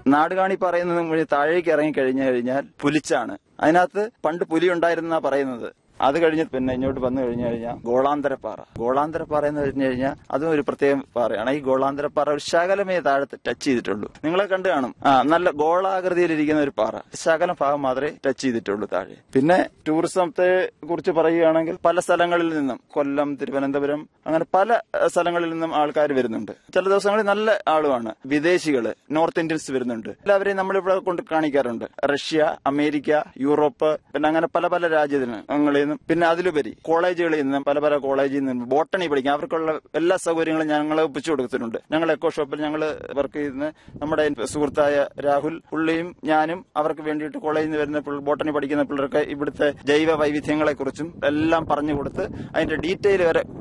നാടുകാണി പറയുന്നത് വഴി താഴേക്ക് ഇറങ്ങി കഴിഞ്ഞു കഴിഞ്ഞാൽ പുലിച്ചാണ് അതിനകത്ത് പണ്ട് പുലി ഉണ്ടായിരുന്ന പറയുന്നത് അത് കഴിഞ്ഞ് പിന്നെ ഇങ്ങോട്ട് വന്നു കഴിഞ്ഞു കഴിഞ്ഞാൽ ഗോളാന്തരപ്പാറ ഗോളാന്തരപ്പാറ എന്ന് പറഞ്ഞു കഴിഞ്ഞാൽ അതും ഒരു പ്രത്യേക പാറയാണ് ഈ ഗോളാന്തരപ്പാറ ഒരു ശകലമേ താഴെ ടച്ച് ചെയ്തിട്ടുള്ളൂ നിങ്ങളെ കണ്ടു കാണും ആ നല്ല ഗോളാകൃതിയിലിരിക്കുന്ന ഒരു പാറ ശകലം ഭാഗം മാത്രമേ ടച്ച് ചെയ്തിട്ടുള്ളൂ താഴെ പിന്നെ ടൂറിസത്തെ കുറിച്ച് പറയുകയാണെങ്കിൽ പല സ്ഥലങ്ങളിൽ നിന്നും കൊല്ലം തിരുവനന്തപുരം അങ്ങനെ പല അഹ്, സ്ഥലങ്ങളിൽ നിന്നും ആൾക്കാർ വരുന്നുണ്ട് ചില ദിവസങ്ങളിൽ നല്ല ആളുമാണ് വിദേശികള് നോർത്ത് ഇന്ത്യൻസ് വരുന്നുണ്ട് എല്ലാവരെയും നമ്മളിവിടെ കൊണ്ട് കാണിക്കാറുണ്ട് റഷ്യ അമേരിക്ക യൂറോപ്പ് പിന്നെ അങ്ങനെ പല പല രാജ്യങ്ങളിൽ നിന്നും പിന്നെ അതിലുപരി കോളേജുകളിൽ നിന്നും പല പല കോളേജിൽ നിന്നും ബോട്ടണി പഠിക്കാം അവർക്കുള്ള എല്ലാ സൗകര്യങ്ങളും ഞങ്ങൾ ഒപ്പിച്ചു കൊടുത്തിട്ടുണ്ട് ഞങ്ങൾ എക്കോ ഷോപ്പിൽ ഞങ്ങൾ വർക്ക് ചെയ്യുന്ന നമ്മുടെ സുഹൃത്തായ രാഹുൽ പുള്ളിയും ഞാനും അവർക്ക് വേണ്ടിയിട്ട് കോളേജിൽ നിന്ന് വരുന്ന പിള്ള- ബോട്ടണി പഠിക്കുന്ന പിള്ളേർക്ക് ഇവിടുത്തെ ജൈവ വൈവിധ്യങ്ങളെ കുറിച്ചും എല്ലാം പറഞ്ഞു കൊടുത്ത് അതിന്റെ ഡീറ്റെയിൽ വരെ